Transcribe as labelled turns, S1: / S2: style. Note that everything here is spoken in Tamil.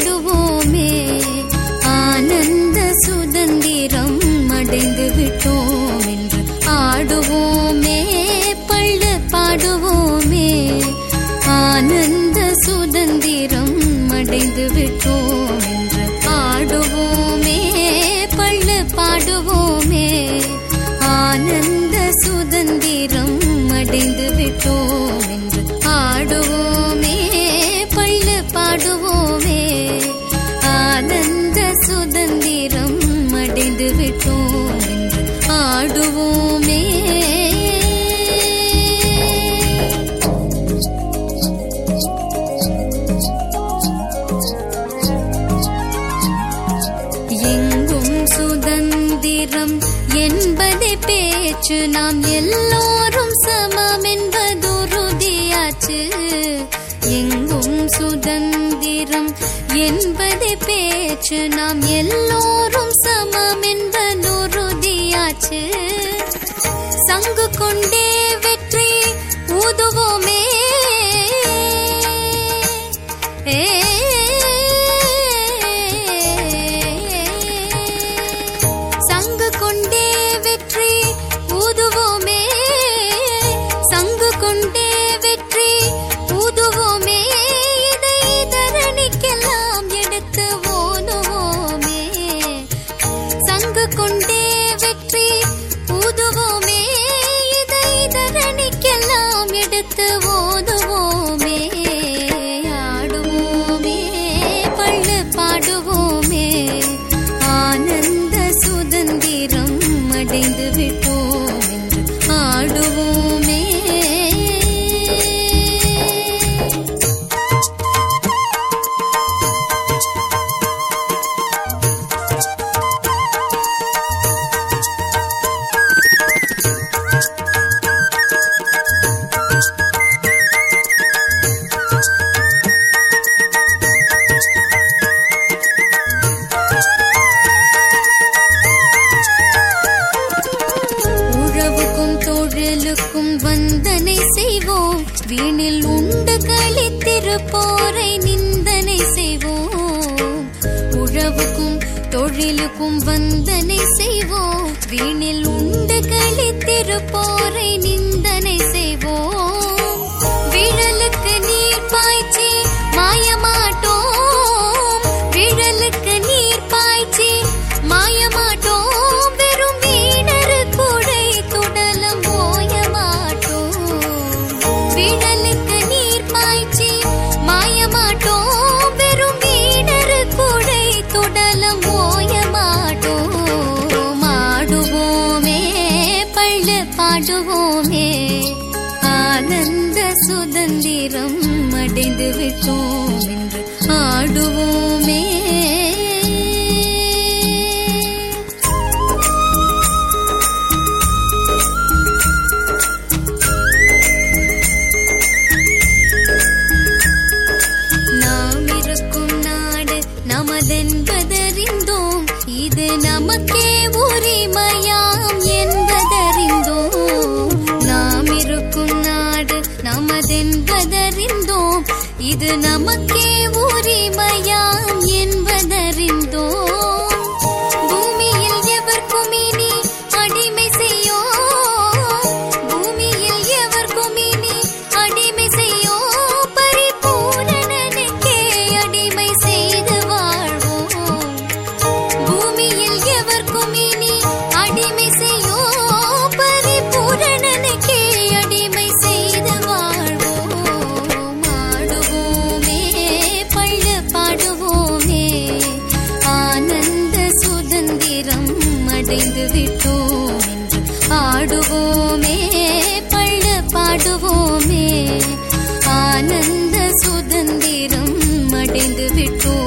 S1: பாடுவோமே ஆனந்த சுதந்திரம் அடைந்து விட்டோம் என்று ஆடுவோமே பள்ள பாடுவோமே ஆனந்த சுதந்திரம் அடைந்து விட்டோம் என்று ஆடுவோமே பள்ள பாடுவோமே ஆனந்த சுதந்திரம் அடைந்து விட்டோம் என்று ஆடுவோமே பள்ள பாடுவோமே ஆனந்த சுதந்திரம் அடைந்து விட்டோம் என்று ஆடுவோமே எங்கும் சுதந்திரம் என்பதை பேச்சு நாம் எல்லோரும் சமம் என்பதுறுதியாச்சு எங்கும் சுதந்திரம் என்பதை பேச்சு நாம் எல்லோரும் சமம் என்பதுறுதியாச்சு சங்கு கொண்டே வெற்றி ஊதுவோமே ஏ சங்கு கொண்டே வெற்றி ஊதுவோமே சங்கு கொண்டே வெற்றி ஊதுவோமே இதை தரணிக்கெல்லாம் எடுத்து ஓதுவோமே சங்கு கொண்டே வெற்றி ஊதுவோமே இதை தரணிக்கெல்லாம் எடுத்து ஓதுவோமே ஆடுவோமே பள்ளு பாடுவோமே ஆனந்த சுதந்திரம் அடைந்து விட்டோம் என்று ஆடுவோமே உழவுக்கும் தொழிலுக்கும் வந்தனை செய்வோம் வீணில் உண்டு கழித்திருப்போரை நிந்தனை செய்வோம் உழவுக்கும் தொழிலுக்கும் வந்தனை செய்வோம் வீணில் உண்டு கழித்திருப்போரை நிந்தனை செய்வோம் விழலுக்கு நீர் பாய்ச்சி மாயமாட்டோம் விழலுக்கு நீர் பாய்ச்சி மாயமாட்டோம் வெறும் வீணரு குடை துடலம் ஓய மாட்டோம் விழலுக்கு நீர் பாய்ச்சி மாயமாட்டோம் வெறும் வீணரு குடை துடலம் ஓய மாட்டோம் ஆடுவோமே பள்ளு பாடுவோமே ஆனந்த சுதந்திரம் அடைந்து விட்டோம் என்று ஆடுவோமே நாம் இருக்கும் நாடு நமதென்பதறிந்தோம் இது நமக்கே உரிமையாம் என்பதறிந்தோம் நாம் இருக்கும் நாடு நமதென்பதறிந்தோம் இது நமக்கே உரிமையாம் என்பதறிந்தோம் பூமியில் எவர்க்கும் இனி அடிமை செய்யோ பூமியில் எவர்க்கும் இனி அடிமை செய்யோ பரிபூரணனுக்கே அடிமை செய்து வாழ்வோம் பூமியில் எவர்க்கும் இனி அடிமை செய்யோ பரிபூரணனுக்கே அடிமை செய்து வாழ்வோம் ஆடுவோமே பள்ளு பாடுவோமே ஆனந்த சுதந்திரம் அடைந்து விட்டோம் என்று ஆடுவோமே பள்ளு பாடுவோமே ஆனந்த சுதந்திரம் அடைந்து விட்டோம்